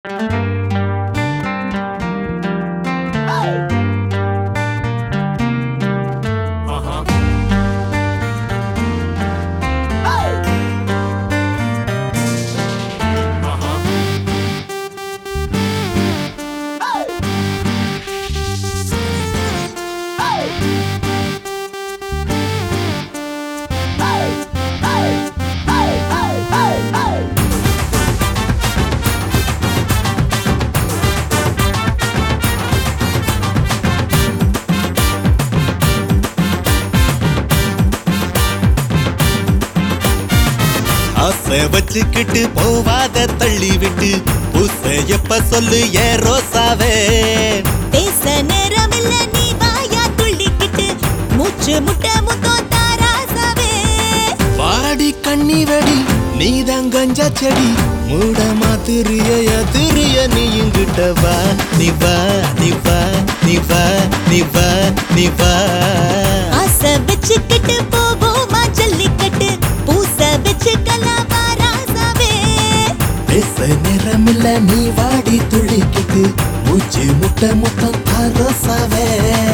ஆசை வச்சுக்கிட்டு போவாத தள்ளி விட்டு பூச எப்ப சொல்லு ஏ ரோசாவே பேச நேரமில்ல நீ வாயா துள்ளிக்கிட்டு மூச்சு முட்டை முத்தம் தாராசவே வாடி கண்ணி வெடி நீதான் கஞ்சா செடி மூட மாத்திரிய எதிரிய நீ இங்கிட்ட வா நீ வா நீ வா நீ வா நீ வா நீ வா ஆசை வச்சுக்கிட்டு போவோமா ஜல்லிக்கட்டு பூச வச்சுக்கலாம் வாராசவே பேச நேரமில்ல நீ வாடி துள்ளிக்கிட்டு மூச்சு முட்டை முத்தம் தாரோசாவே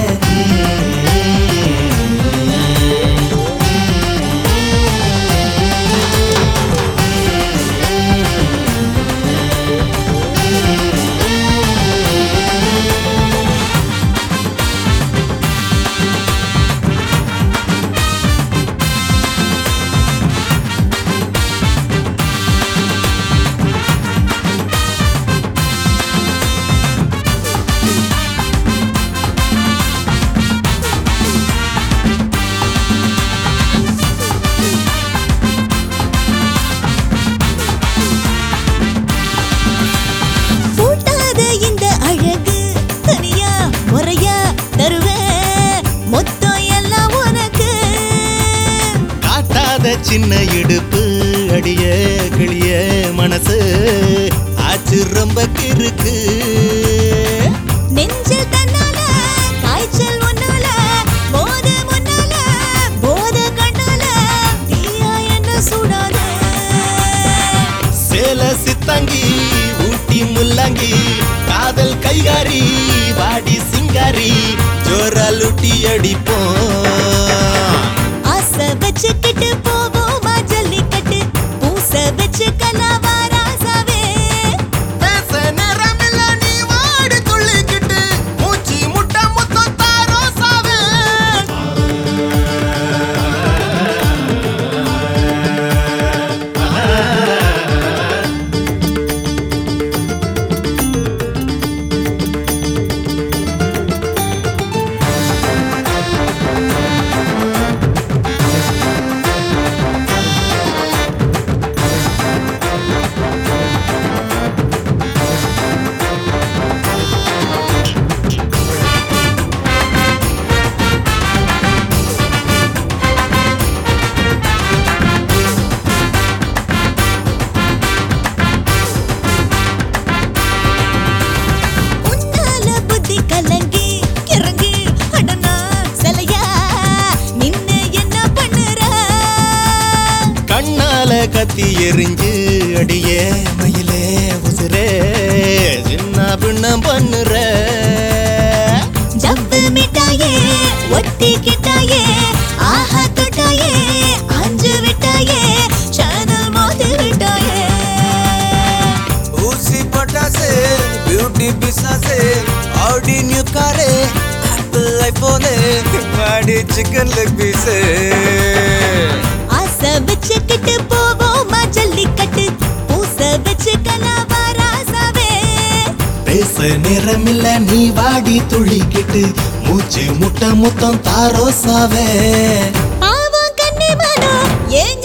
பூட்டாத இந்த அழகு தனியா முறையா தருவேன் மொத்தம் எல்லாம் உனக்கு காட்டாத சின்ன இடுப்பு அடிய கிளிய மனசு ஆச்சு ரொம்ப கிறுக்கு நெஞ்சில் தன்னால காய்ச்சல் ஒன்னால போத முன்னால போத கண்ணால தீயா என்ன சுடாத சேல சித்தாங்கி ஊட்டி முல்லாங்கி காதல் கைகாரி வாடி சிங்காரி ஜோராலுட்டி அடிப்போம் ஆசை வச்சுக்கிட்டு போவோமா ஜல்லிக்கட்டு பூச வச்சு கலாவாராசாவே பேச நேரமில்ல நீ வாடி துள்ளிக்கிட்டு மூச்சு முட்டை முத்தம் தாரோசாவே உன்னால புத்தி கலங்கி கிறங்கி அடனா சிலையா நின்னு என்ன பண்ணுற கண்ணால கத்தி எரிஞ்சு அடியே மயிலே உசுரே சின்ன பின்னம் பண்ணுற ஜவ்வு மிட்டாயே ஒட்டி கிட்டாயே ஆஹா தொட்டாயே அஞ்சு விட்டாயே சேனல் மோதி விட்டாயே ஊசி பட்டாசு பியூட்டி பிசாசு Audi new car Apple iPhone மாடி சிக்கன் லெக் பீஸு ஆசை வச்சுக்கிட்டு போவோமா ஜல்லிக்கட்டு பூச வச்சு கலாவாராசாவே பேச நேரமில்ல நீ வாடி துள்ளிக்கிட்டு மூச்சு முட்டை முத்தம் தாரோசாவே பாவம் கண்ணி மனம் ஏன்